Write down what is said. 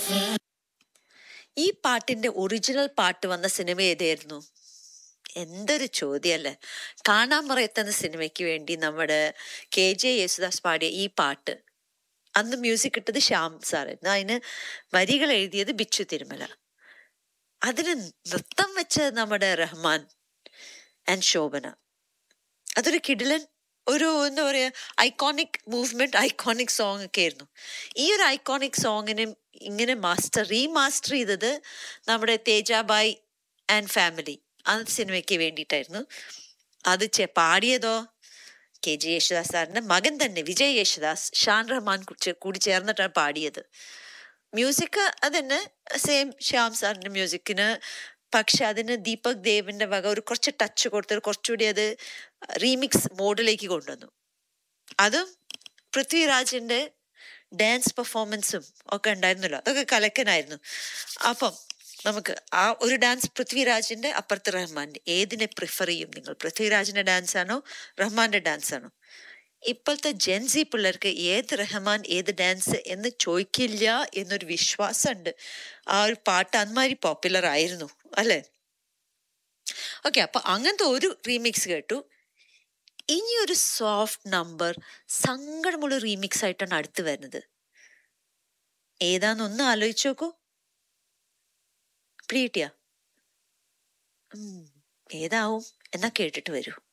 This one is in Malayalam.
ഈ പാട്ടിന്റെ ഒറിജിനൽ പാട്ട് വന്ന സിനിമ ഏതായിരുന്നു എന്തൊരു ചോദ്യമല്ലേ കാണാൻ മറയത്തെന്ന സിനിമയ്ക്ക് വേണ്ടി നമ്മുടെ കെ ജെ യേശുദാസ് പാടിയ ഈ പാട്ട് അന്ന് മ്യൂസിക് ഇട്ടത് ശ്യാം സാറായിരുന്നു അതിന് വരികൾ എഴുതിയത് ബിച്ചു തിരുമല അതിന് നൃത്തം വെച്ചത് നമ്മുടെ റഹ്മാൻ ആൻഡ് ശോഭന അതൊരു കിടിലൻ ഒരു എന്താ പറയാ ഐക്കോണിക് മൂവ്മെന്റ് ഐക്കോണിക് സോങ് ഒക്കെ ആയിരുന്നു ഈ ഒരു ഐക്കോണിക് സോങ്ങിനെ ഇങ്ങനെ മാസ്റ്റർ റീമാസ്റ്റർ ചെയ്തത് നമ്മുടെ തേജാബായ് ആൻഡ് ഫാമിലി ആ സിനിമയ്ക്ക് വേണ്ടിയിട്ടായിരുന്നു അത് ചെ- പാടിയതോ കെ ജി യേശുദാസ് സാറിന്റെ മകൻ തന്നെ വിജയ് യേശുദാസ് ഷാൻ റഹ്മാൻ കുറിച്ച് കൂടി ചേർന്നിട്ടാണ് പാടിയത് മ്യൂസിക് അതന്നെ സെയിം ശ്യാം സാറിന്റെ മ്യൂസിക്കിന് പക്ഷെ അതിന് ദീപക് ദേവിന്റെ വക ഒരു കുറച്ച് ടച്ച് കൊടുത്ത് കുറച്ചുകൂടി അത് റീമിക്സ് മോഡിലേക്ക് കൊണ്ടുവന്നു അതും പൃഥ്വിരാജിന്റെ ഡാൻസ് പെർഫോമൻസും ഒക്കെ ഉണ്ടായിരുന്നല്ലോ അതൊക്കെ കലക്കനായിരുന്നു അപ്പം നമുക്ക് ആ ഒരു ഡാൻസ് പൃഥ്വിരാജിന്റെ അപ്പുറത്ത് റഹ്മാന്റെ ഏതിനെ പ്രിഫർ ചെയ്യും നിങ്ങൾ പൃഥ്വിരാജിന്റെ ഡാൻസ് ആണോ റഹ്മാന്റെ ഡാൻസ് ആണോ ഇപ്പോഴത്തെ ജെൻസി പിള്ളേർക്ക് ഏത് റഹ്മാൻ ഏത് ഡാൻസ് എന്ന് ചോദിക്കില്ല എന്നൊരു വിശ്വാസമുണ്ട് ആ ഒരു പാട്ട് അന്മാരി പോപ്പുലർ ആയിരുന്നു അല്ലേ ഓക്കെ അപ്പൊ അങ്ങനത്തെ ഒരു റീമിക്സ് കേട്ടു ഇനി ഒരു സോഫ്റ്റ് നമ്പർ സങ്കടമുള്ള റീമിക്സ് ആയിട്ടാണ് അടുത്ത് വരുന്നത് ഏതാന്ന് ഒന്ന് ആലോചിച്ച് നോക്കൂ പിടികിട്ടിയ ഏതാവും എന്നാ കേട്ടിട്ട് വരൂ